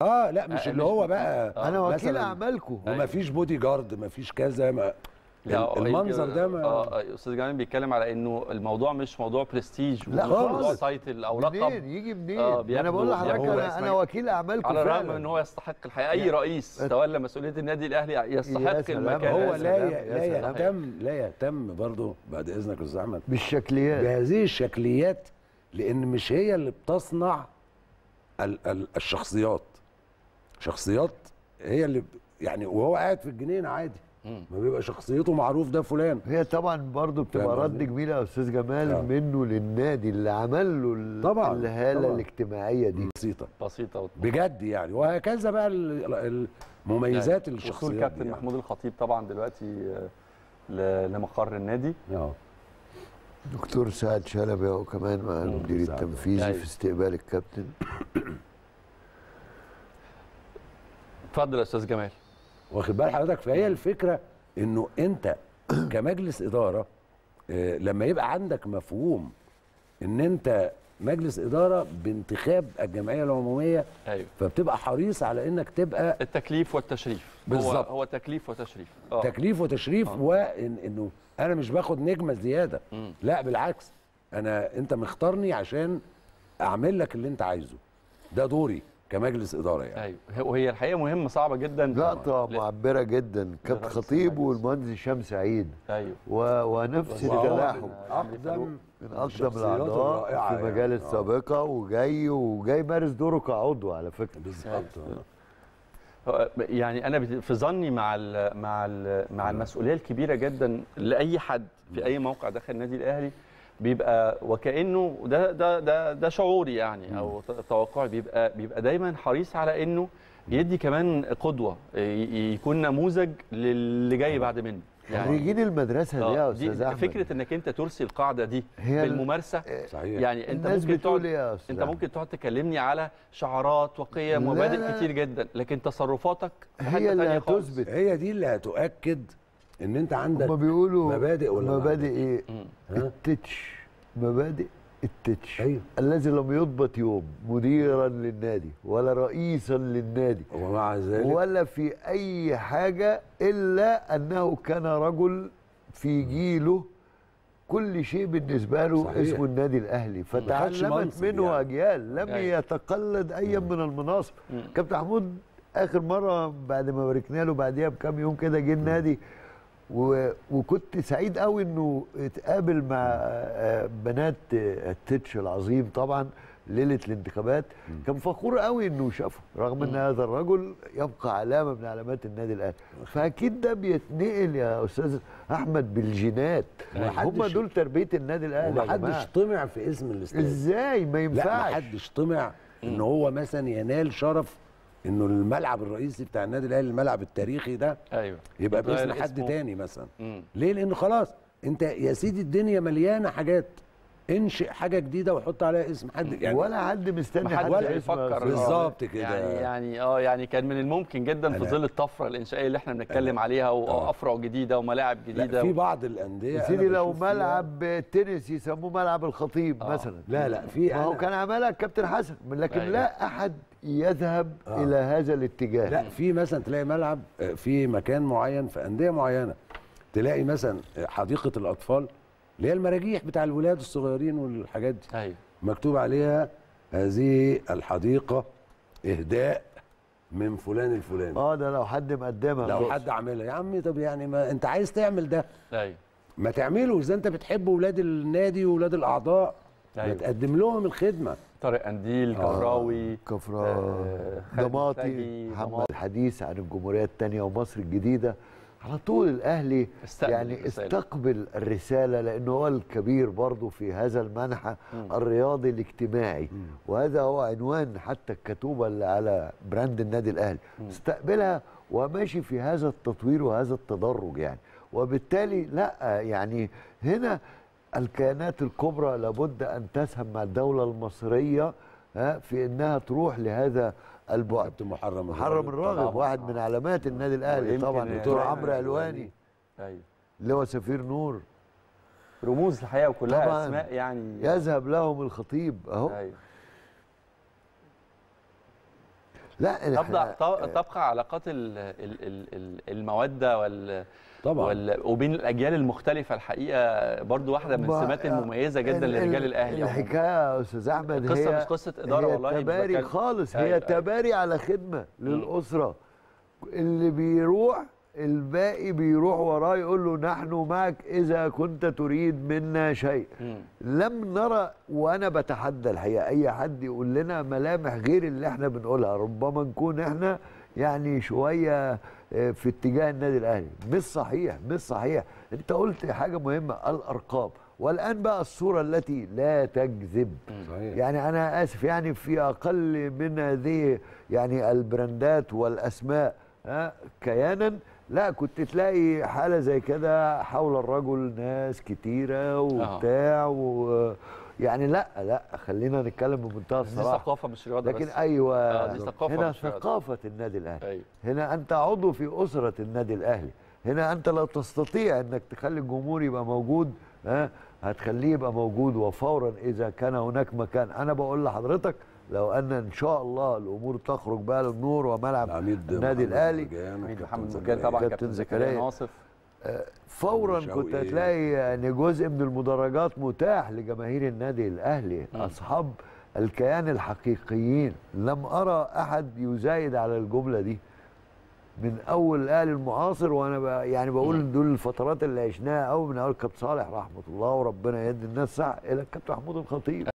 اه لا مش آه، اللي مش- هو بقى آه. انا وكيل مثلاً اعمالكم وما فيش بودي جارد ما فيش كذا ما لا، المنظر ده ما اه آه، استاذ جمال بيتكلم على انه الموضوع مش موضوع برستيج لا ومش موضوع خالص. تايتل او منين لقب يجي منين آه، انا بياخدوا- بقول لحضرتك بياخدوا انا, اسمك. أنا وكيل اعمالكم على الرغم فعلا من ان هو يستحق الحقيقه اي رئيس تولى مسؤوليه النادي الاهلي يا يستحق سلام، المكان هو يا لا سلام، ي- يا لا سلام. يهتم لا يهتم برضه بعد اذنك يا استاذ احمد بالشكليات بهذه الشكليات لان مش هي اللي بتصنع ال ال الشخصيات شخصيات هي اللي ب- يعني وهو قاعد في الجنينه عادي مم. ما بيبقى شخصيته معروف ده فلان هي طبعا برضو بتبقى فاهم رد قصدي؟ جميل يا استاذ جمال آه. منه للنادي اللي عمل له ال- طبعاً، الهاله طبعاً. الاجتماعيه دي بسيطه بسيطه وت- بجد يعني وهكذا بقى ال- ال- المميزات وصول الشخصيات كابتن دي محمود الخطيب طبعا دلوقتي آه، ل- لمقر النادي يعني. اه دكتور سعد شلبي هو كمان مع المدير سعد. التنفيذي أيوة. في استقبال الكابتن اتفضل يا استاذ جمال واخد بال حضرتك فهي الفكره انه انت كمجلس اداره آه، لما يبقى عندك مفهوم ان انت مجلس اداره بانتخاب الجمعيه العموميه ايوه فبتبقى حريص على انك تبقى التكليف والتشريف بالظبط. هو, هو تكليف وتشريف اه تكليف وتشريف آه. وان انه انا مش باخد نجمه زياده مم. لا بالعكس انا انت مختارني عشان اعمل لك اللي انت عايزه ده دوري كمجلس اداره يعني ايوه وهي الحقيقه مهمه صعبه جدا لقطه لا. معبره جدا كابتن لرئيس خطيب المجلس. والمهندس هشام سعيد ايوه و... ونفس وهو التلاحم من- اقدم من اقدم الشخصيات الاعضاء الرائعة في يعني. مجالس آه. سابقه وجاي وجاي مارس دوره كعضو على فكره بالظبط آه. هو- يعني انا بت- في ظني مع ال مع ال مع المسؤوليه الكبيره جدا لاي حد في اي موقع داخل النادي الاهلي بيبقى وكانه ده ده ده ده شعوري يعني او ت- توقعي بيبقى بيبقى دايما حريص على انه يدي كمان قدوه ي- يكون نموذج للي جاي بعد منه خريجين المدرسه دي يا آه، استاذ احمد فكره انك انت ترسي القاعده دي هي ال- بالممارسه صحيح يعني انت الناس ممكن بتقول تقعد ايه يا استاذ انت أحمد؟ ممكن تقعد تكلمني على شعارات وقيم لا، ومبادئ لا. كتير جدا لكن تصرفاتك في حتة هي اللي تانية خالص. هتثبت هي دي اللي هتؤكد ان انت عندك هما بيقولوا مبادئ ولا ما مبادئ عندكش؟ ايه مم. ها؟ التتش مبادئ التتش ايوه الذي لم يضبط يوم مديرا للنادي ولا رئيسا للنادي ومع ذلك ولا في اي حاجه الا انه كان رجل في جيله كل شيء بالنسبه له صحيح. اسمه النادي الاهلي فتعلمت منصب منه يعني. اجيال لم أيوة. يتقلد اي من المناصب مم. كابتن محمود اخر مره بعد ما باركنا له بعديها بكام يوم كده جه النادي و... وكنت سعيد قوي انه اتقابل مع آه، بنات آه، التتش العظيم طبعا ليله الانتخابات كان فخور قوي انه شافه رغم ان هذا الرجل يبقى علامه من علامات النادي الاهلي فاكيد ده بيتنقل يا استاذ احمد بالجينات هم ومحدش- دول تربيه النادي الاهلي يا ومحدش جماعه طمع في اسم الاستاد ازاي ما لا ينفعش محدش طمع ان هو مثلا ينال شرف انه الملعب الرئيسي بتاع النادي الاهلي الملعب التاريخي ده ايوه يبقى يتغير باسم حد اسمه. تاني مثلا مم. ليه لان خلاص انت يا سيدي الدنيا مليانه حاجات انشئ حاجه جديده وحط عليها اسم حد يعني ولا حد مستني ما حد حدش اسمه يا بيفكر أستاذ. بالظبط كده. يعني يعني اه يعني كان من الممكن جدا في أنا- ظل الطفره الانشائيه اللي احنا بنتكلم عليها وافرع جديده وملاعب لا جديده في بعض الانديه يا أنا سيدي لو بشوف فيها- ملعب تنس يسموه ملعب الخطيب آه. مثلا لا لا في ما هو أنا- كان عملها الكابتن حسن لكن أيوة. لا احد يذهب آه. الى هذا الاتجاه لا في مثلا تلاقي ملعب آه، في مكان معين في انديه معينه تلاقي مثلا آه، حديقه الاطفال اللي هي المراجيح بتاع الولاد الصغيرين والحاجات دي ايوه مكتوب عليها هذه الحديقه اهداء من فلان الفلاني اه ده لو حد مقدمها لو خلاص. حد عاملها يا عمي طب يعني ما انت عايز تعمل ده ايوه ما تعمله اذا انت بتحب ولاد النادي وولاد الاعضاء ما أيوة. تقدم لهم الخدمه طارق قنديل كفراوي كفرا آه، خالد ضماطي متاجي، محمد ضماطي. الحديث عن الجمهوريه الثانيه ومصر الجديده على طول الاهلي استقبل يعني الرسالة. استقبل الرساله لانه هو الكبير برضه في هذا المنحى الرياضي الاجتماعي وهذا هو عنوان حتى الكتوبه اللي على براند النادي الاهلي استقبلها وماشي في هذا التطوير وهذا التدرج يعني وبالتالي لا يعني هنا الكيانات الكبرى لابد ان تسهم مع الدوله المصريه ها، في انها تروح لهذا البعد كابتن محرم محرم الراغب طبعاً. واحد من علامات النادي الاهلي ويمكن طبعا دكتور يعني عمرو علواني ايوه اللي هو سفير نور رموز الحقيقه وكلها طبعاً. اسماء يعني يذهب لهم الخطيب اهو ايوه لا تبدا إحنا- تبقى علاقات ال- ال- ال- ال- الموده وال طبعا وال- وبين الاجيال المختلفه الحقيقه برضو واحده من ما- السمات المميزه جدا ال- لرجال ال- الاهلي عموماً. الحكايه يا استاذ احمد القصة هي مش قصة إدارة هي والله، مش تباري بتكلم- خالص أيوة، هي أيوة. تباري على خدمه للاسره اللي بيروح الباقي بيروح وراه يقول له نحن معك اذا كنت تريد منا شيء مم. لم نرى وانا بتحدى الحقيقه اي حد يقول لنا ملامح غير اللي احنا بنقولها ربما نكون احنا يعني شويه آه، في اتجاه النادي الاهلي مش صحيح مش صحيح انت قلت حاجه مهمه الارقام والان بقى الصوره التي لا تكذب صحيح يعني انا اسف يعني في اقل من هذه يعني البراندات والاسماء ها كيانا لا كنت تلاقي حاله زي كده حول الرجل ناس كتيره وبتاع و يعني لا لا خلينا نتكلم بمنتهى دي الصراحه ثقافه مش رياضه لكن بس ايوه آه، دي ثقافة هنا مش رياضة. ثقافه النادي الاهلي ايوه هنا انت عضو في اسره النادي الاهلي هنا انت لا تستطيع انك تخلي الجمهور يبقى موجود ها هتخليه يبقى موجود وفورا اذا كان هناك مكان انا بقول لحضرتك لو ان ان شاء الله الامور تخرج بقى للنور وملعب العميد النادي محمد الاهلي مرجان حميد وكابتن محمد زكريا. مرجان طبعا كابتن كابتن زكريا. زكريا ناصف فورا شوقي. كنت هتلاقي يعني جزء من المدرجات متاح لجماهير النادي الاهلي اصحاب الكيان الحقيقيين لم ارى احد يزايد على الجمله دي من اول الاهلي المعاصر وانا ب... يعني بقول دول الفترات اللي عشناها قوي من اول كابتن صالح رحمه الله وربنا يدي الناس صح الى الكابتن محمود الخطيب